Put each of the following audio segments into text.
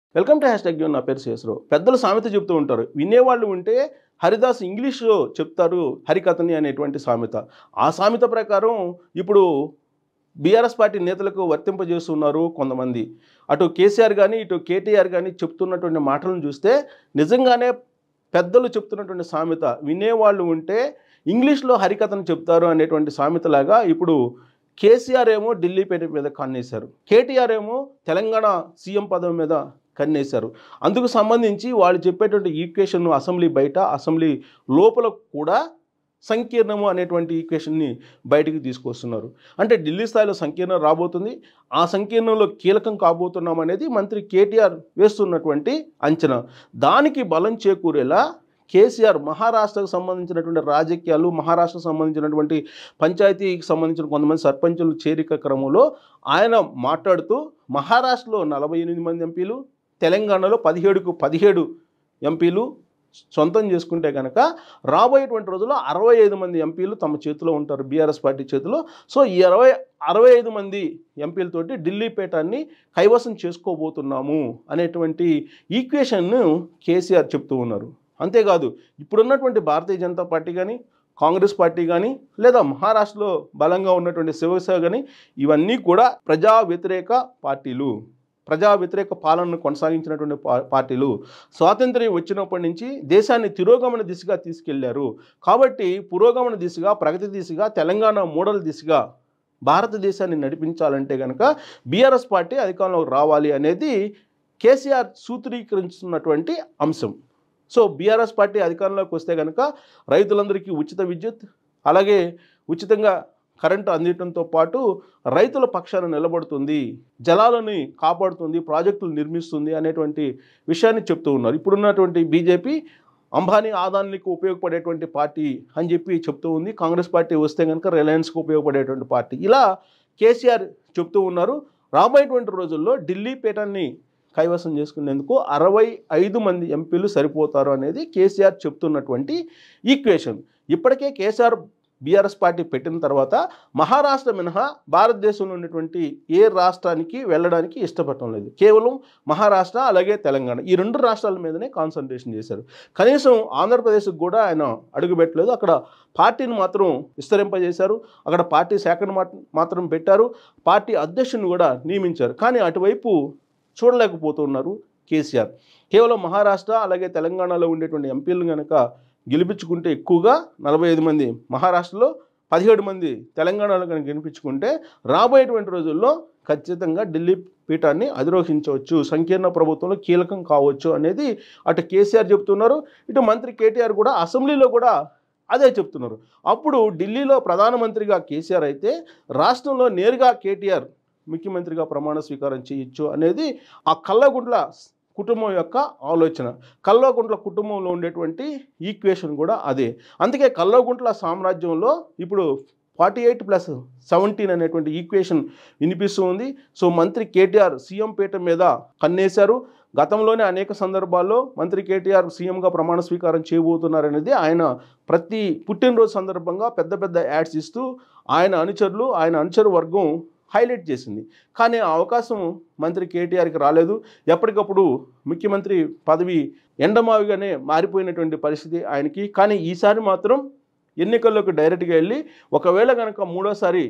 welcome to hash tag నా పేరు శేషరావు పెద్దలు సామెత చెప్తూ ఉంటారు వినేవాళ్ళు ఉంటే హరిదాస్ ఇంగ్లీష్లో చెప్తారు హరికథని అనేటువంటి సామెత ఆ సామెత ప్రకారం ఇప్పుడు బీఆర్ఎస్ పార్టీ నేతలకు వర్తింపజేస్తున్నారు కొంతమంది అటు కేసీఆర్ కానీ ఇటు కేటీఆర్ కానీ చెప్తున్నటువంటి మాటలను చూస్తే నిజంగానే పెద్దలు చెప్తున్నటువంటి సామెత వినేవాళ్ళు ఉంటే ఇంగ్లీష్లో హరికథను చెప్తారు అనేటువంటి సామెతలాగా ఇప్పుడు కేసీఆర్ ఏమో ఢిల్లీ పేట మీద కన్నేశారు కేటీఆర్ ఏమో తెలంగాణ సీఎం పదవి మీద కన్నేశారు అందుకు సంబంధించి వాళ్ళు చెప్పేటువంటి ఈక్వేషన్ అసెంబ్లీ బయట అసెంబ్లీ లోపల కూడా సంకీర్ణము అనేటువంటి ఈక్వేషన్ని బయటికి తీసుకొస్తున్నారు అంటే ఢిల్లీ స్థాయిలో సంకీర్ణం రాబోతుంది ఆ సంకీర్ణంలో కీలకం కాబోతున్నాం అనేది మంత్రి కేటీఆర్ వేస్తున్నటువంటి అంచనా దానికి బలం చేకూరేలా కేసీఆర్ మహారాష్ట్రకు సంబంధించినటువంటి రాజకీయాలు మహారాష్ట్రకు సంబంధించినటువంటి పంచాయతీకి సంబంధించిన కొంతమంది సర్పంచుల చేరిక క్రమంలో ఆయన మాట్లాడుతూ మహారాష్ట్రలో నలభై ఎనిమిది మంది ఎంపీలు తెలంగాణలో పదిహేడుకు పదిహేడు ఎంపీలు సొంతం చేసుకుంటే కనుక రాబోయేటువంటి రోజుల్లో అరవై ఐదు మంది ఎంపీలు తమ చేతిలో ఉంటారు బీఆర్ఎస్ పార్టీ చేతిలో సో ఈ అరవై అరవై ఐదు మంది ఎంపీలతోటి ఢిల్లీ పీఠాన్ని కైవసం చేసుకోబోతున్నాము అనేటువంటి ఈక్వేషన్ను కేసీఆర్ చెప్తూ ఉన్నారు అంతేకాదు ఇప్పుడున్నటువంటి భారతీయ జనతా పార్టీ కానీ కాంగ్రెస్ పార్టీ కానీ లేదా మహారాష్ట్రలో బలంగా ఉన్నటువంటి శివసేన కానీ ఇవన్నీ కూడా ప్రజా వ్యతిరేక పార్టీలు ప్రజా వ్యతిరేక పాలనను కొనసాగించినటువంటి పా- పార్టీలు స్వాతంత్ర్యం వచ్చినప్పటి నుంచి దేశాన్ని తిరోగమన దిశగా తీసుకెళ్లారు కాబట్టి పురోగమన దిశగా ప్రగతి దిశగా తెలంగాణ మోడల్ దిశగా భారతదేశాన్ని నడిపించాలంటే కనుక బీఆర్ఎస్ పార్టీ అధికారంలోకి రావాలి అనేది కేసీఆర్ సూత్రీకరిస్తున్నటువంటి అంశం సో బీఆర్ఎస్ పార్టీ అధికారంలోకి వస్తే కనుక రైతులందరికీ ఉచిత విద్యుత్ అలాగే ఉచితంగా కరెంటు అందించడంతో పాటు రైతుల పక్షాన నిలబడుతుంది జలాలని కాపాడుతుంది ప్రాజెక్టులు నిర్మిస్తుంది అనేటువంటి విషయాన్ని చెప్తూ ఉన్నారు ఇప్పుడున్నటువంటి బీజేపీ అంబానీ ఆదానికి ఉపయోగపడేటువంటి పార్టీ అని చెప్పి చెప్తూ ఉంది కాంగ్రెస్ పార్టీ వస్తే కనుక రిలయన్స్కి ఉపయోగపడేటువంటి పార్టీ ఇలా కేసీఆర్ చెప్తూ ఉన్నారు రాబోయేటువంటి రోజుల్లో ఢిల్లీ పీఠాన్ని కైవసం చేసుకునేందుకు అరవై ఐదు మంది ఎంపీలు సరిపోతారు అనేది కేసీఆర్ చెప్తున్నటువంటి ఈక్వేషన్ ఇప్పటికే కేసీఆర్ బీఆర్ఎస్ పార్టీ పెట్టిన తర్వాత మహారాష్ట్ర మినహా భారతదేశంలో ఉన్నటువంటి ఏ రాష్ట్రానికి వెళ్ళడానికి ఇష్టపడటం లేదు కేవలం మహారాష్ట్ర అలాగే తెలంగాణ ఈ రెండు రాష్ట్రాల మీదనే కాన్సన్ట్రేషన్ చేశారు కనీసం ఆంధ్రప్రదేశ్కి కూడా ఆయన అడుగుపెట్టలేదు అక్కడ పార్టీని మాత్రం విస్తరింపజేశారు అక్కడ పార్టీ శాఖను మాట్- మాత్రం పెట్టారు పార్టీ అధ్యక్షుని కూడా నియమించారు కానీ అటువైపు చూడలేకపోతున్నారు కేసీఆర్ కేవలం మహారాష్ట్ర అలాగే తెలంగాణలో ఉండేటువంటి ఎంపీలను కనుక గెలిపించుకుంటే ఎక్కువగా నలభై ఐదు మంది మహారాష్ట్రలో పదిహేడు మంది తెలంగాణలో కనుక గెలిపించుకుంటే రాబోయేటువంటి రోజుల్లో ఖచ్చితంగా ఢిల్లీ పీఠాన్ని అధిరోహించవచ్చు సంకీర్ణ ప్రభుత్వంలో కీలకం కావచ్చు అనేది అటు కేసీఆర్ చెప్తున్నారు ఇటు మంత్రి కేటీఆర్ కూడా అసెంబ్లీలో కూడా అదే చెప్తున్నారు అప్పుడు ఢిల్లీలో ప్రధానమంత్రిగా కేసీఆర్ అయితే రాష్ట్రంలో నేరుగా కేటీఆర్ ముఖ్యమంత్రిగా ప్రమాణ స్వీకారం చేయొచ్చు అనేది ఆ కల్లగుంట్ల కుటుంబం యొక్క ఆలోచన కల్వకుంట్ల కుటుంబంలో ఉండేటువంటి ఈక్వేషన్ కూడా అదే అందుకే కల్వకుంట్ల సామ్రాజ్యంలో ఇప్పుడు ఫార్టీ ఎయిట్ ప్లస్ సెవెంటీన్ అనేటువంటి ఈక్వేషన్ వినిపిస్తూ ఉంది సో మంత్రి కేటీఆర్ సీఎం పీఠం మీద కన్నేశారు గతంలోనే అనేక సందర్భాల్లో మంత్రి కేటీఆర్ సీఎంగా ప్రమాణ స్వీకారం చేయబోతున్నారనేది ఆయన ప్రతి పుట్టినరోజు సందర్భంగా పెద్ద పెద్ద యాడ్స్ ఇస్తూ ఆయన అనుచరులు ఆయన అనుచరు వర్గం హైలైట్ చేసింది కానీ ఆ అవకాశం మంత్రి కేటీఆర్కి రాలేదు ఎప్పటికప్పుడు ముఖ్యమంత్రి పదవి ఎండమావిగానే మారిపోయినటువంటి పరిస్థితి ఆయనకి కానీ ఈసారి మాత్రం ఎన్నికల్లోకి డైరెక్ట్గా వెళ్ళి ఒకవేళ కనుక మూడోసారి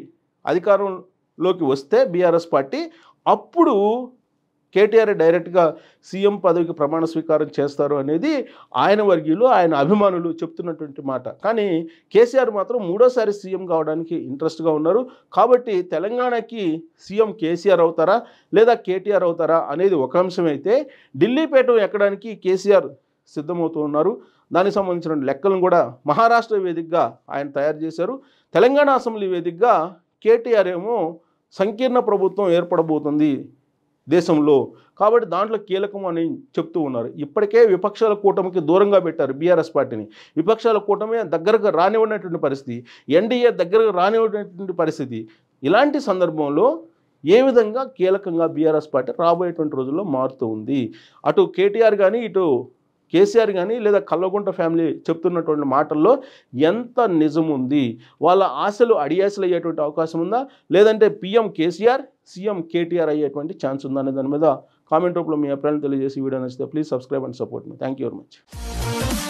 అధికారంలోకి వస్తే బీఆర్ఎస్ పార్టీ అప్పుడు కేటీఆర్ డైరెక్ట్గా సీఎం పదవికి ప్రమాణ స్వీకారం చేస్తారు అనేది ఆయన వర్గీయులు ఆయన అభిమానులు చెప్తున్నటువంటి మాట కానీ కేసీఆర్ మాత్రం మూడోసారి సీఎం కావడానికి ఇంట్రెస్ట్గా ఉన్నారు కాబట్టి తెలంగాణకి సీఎం కేసీఆర్ అవుతారా లేదా కేటీఆర్ అవుతారా అనేది ఒక అంశం అయితే ఢిల్లీ పీఠం ఎక్కడానికి కేసీఆర్ సిద్ధమవుతూ ఉన్నారు దానికి సంబంధించిన లెక్కలను కూడా మహారాష్ట్ర వేదికగా ఆయన తయారు చేశారు తెలంగాణ అసెంబ్లీ వేదికగా కేటీఆర్ ఏమో సంకీర్ణ ప్రభుత్వం ఏర్పడబోతుంది దేశంలో కాబట్టి దాంట్లో కీలకం అని చెప్తూ ఉన్నారు ఇప్పటికే విపక్షాల కూటమికి దూరంగా పెట్టారు బీఆర్ఎస్ పార్టీని విపక్షాల కూటమి దగ్గరకు రానివ్వనటువంటి పరిస్థితి ఎన్డీఏ దగ్గరకు రానివ్వనటువంటి పరిస్థితి ఇలాంటి సందర్భంలో ఏ విధంగా కీలకంగా బీఆర్ఎస్ పార్టీ రాబోయేటువంటి రోజుల్లో మారుతూ ఉంది అటు కేటీఆర్ కానీ ఇటు కేసీఆర్ కానీ లేదా కల్లగుంట ఫ్యామిలీ చెప్తున్నటువంటి మాటల్లో ఎంత నిజం ఉంది వాళ్ళ ఆశలు అడియాసలు అయ్యేటువంటి అవకాశం ఉందా లేదంటే పిఎం కేసీఆర్ సీఎం కేటీఆర్ అయ్యేటువంటి ఛాన్స్ ఉందా అనే దాని మీద కామెంట్ రూపంలో మీ అభిప్రాయాలు తెలియజేసి వీడియో నచ్చితే ప్లీజ్ సబ్స్క్రైబ్ అండ్ సపోర్ట్ మీ థ్యాంక్ యూ వెరీ మచ్